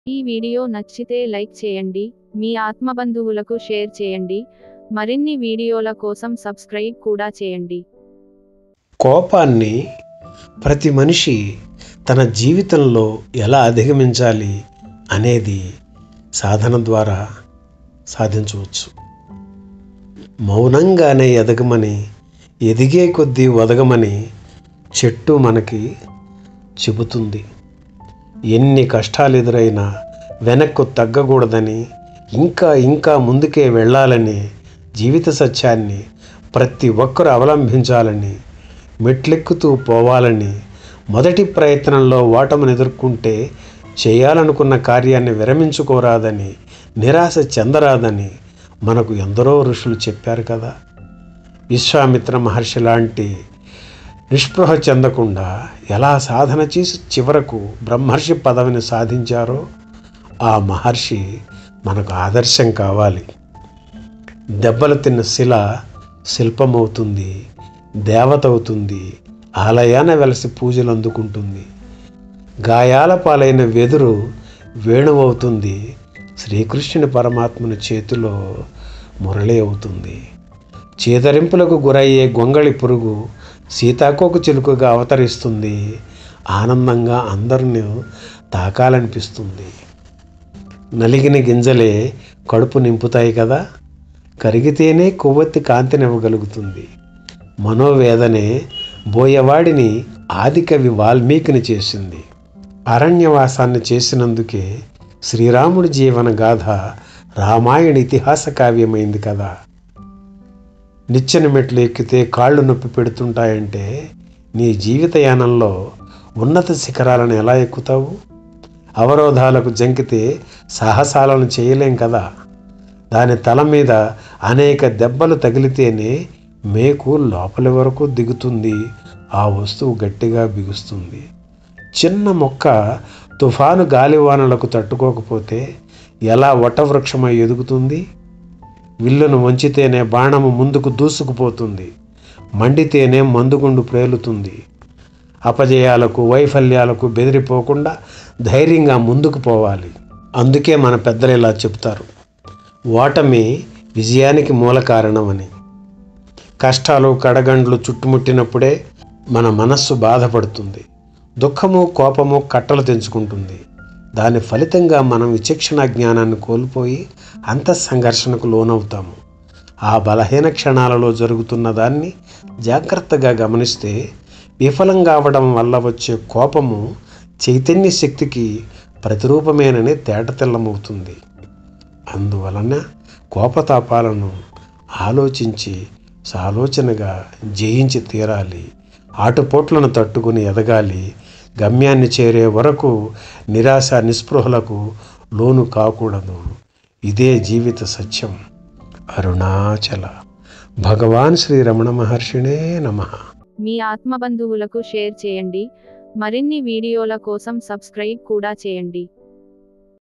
ఈ వీడియో నచ్చితే లైక్ చేయండి మీ ఆత్మబంధువులకు షేర్ చేయండి మరిన్ని వీడియోల కోసం సబ్స్క్రైబ్ కూడా చేయండి కోపాన్ని ప్రతి మనిషి తన జీవితంలో ఎలా అధిగమించాలి అనేది సాధన ద్వారా సాధించవచ్చు మౌనంగానే ఎదగమని ఎదిగే కొద్దీ ఒదగమని చెట్టు మనకి చెబుతుంది ఎన్ని కష్టాలు ఎదురైనా వెనక్కు తగ్గకూడదని ఇంకా ఇంకా ముందుకే వెళ్ళాలని జీవిత సత్యాన్ని ప్రతి ఒక్కరూ అవలంబించాలని మెట్లెక్కుతూ పోవాలని మొదటి ప్రయత్నంలో ఓటమిని ఎదుర్కొంటే చేయాలనుకున్న కార్యాన్ని విరమించుకోరాదని నిరాశ చెందరాదని మనకు ఎందరో ఋషులు చెప్పారు కదా విశ్వామిత్ర మహర్షి లాంటి నిస్పృహ చెందకుండా ఎలా సాధన చేసి చివరకు బ్రహ్మర్షి పదవిని సాధించారో ఆ మహర్షి మనకు ఆదర్శం కావాలి దెబ్బలు తిన్న శిల శిల్పమవుతుంది దేవత అవుతుంది ఆలయాన వెలసి పూజలు అందుకుంటుంది గాయాల పాలైన వెదురు వేణువవుతుంది శ్రీకృష్ణుని పరమాత్మని చేతిలో మురళి అవుతుంది చేదరింపులకు గురయ్యే గొంగళి పురుగు సీతాకోక చిలుకగా అవతరిస్తుంది ఆనందంగా అందరిని తాకాలనిపిస్తుంది నలిగిన గింజలే కడుపు నింపుతాయి కదా కరిగితేనే కొవ్వొత్తి కాంతినివ్వగలుగుతుంది మనోవేదనే బోయవాడిని ఆదికవి వాల్మీకిని చేసింది అరణ్యవాసాన్ని చేసినందుకే శ్రీరాముడి జీవన గాథ రామాయణ ఇతిహాస కావ్యమైంది కదా నిచ్చెన మెట్లు ఎక్కితే కాళ్ళు నొప్పి పెడుతుంటాయంటే నీ జీవితయానంలో ఉన్నత శిఖరాలను ఎలా ఎక్కుతావు అవరోధాలకు జంకితే సాహసాలను చేయలేం కదా దాని తల మీద అనేక దెబ్బలు తగిలితేనే మేకు లోపలి వరకు దిగుతుంది ఆ వస్తువు గట్టిగా బిగుస్తుంది చిన్న మొక్క తుఫాను గాలివానలకు తట్టుకోకపోతే ఎలా వటవృక్షమై ఎదుగుతుంది విల్లును వంచితేనే బాణము ముందుకు దూసుకుపోతుంది మండితేనే మందుగుండు ప్రేలుతుంది అపజయాలకు వైఫల్యాలకు బెదిరిపోకుండా ధైర్యంగా ముందుకు పోవాలి అందుకే మన పెద్దలు ఇలా చెప్తారు ఓటమి విజయానికి మూల కారణమని కష్టాలు కడగండ్లు చుట్టుముట్టినప్పుడే మన మనస్సు బాధపడుతుంది దుఃఖము కోపము కట్టలు తెంచుకుంటుంది దాని ఫలితంగా మనం విచక్షణ జ్ఞానాన్ని కోల్పోయి అంత సంఘర్షణకు లోనవుతాము ఆ బలహీన క్షణాలలో జరుగుతున్న దాన్ని జాగ్రత్తగా గమనిస్తే విఫలం కావడం వల్ల వచ్చే కోపము చైతన్య శక్తికి ప్రతిరూపమేనని తేటతెల్లమవుతుంది అందువలన కోపతాపాలను ఆలోచించి సాలోచనగా జయించి తీరాలి ఆటుపోట్లను తట్టుకుని ఎదగాలి గమ్యాన్ని చేరే వరకు నిరాశ నిస్పృహలకు లోను కాకూడదు ఇదే జీవిత సత్యం అరుణాచల భగవాన్ శ్రీ రమణ మహర్షిణే నమః మీ ఆత్మబంధువులకు షేర్ చేయండి మరిన్ని వీడియోల కోసం సబ్స్క్రైబ్ కూడా చేయండి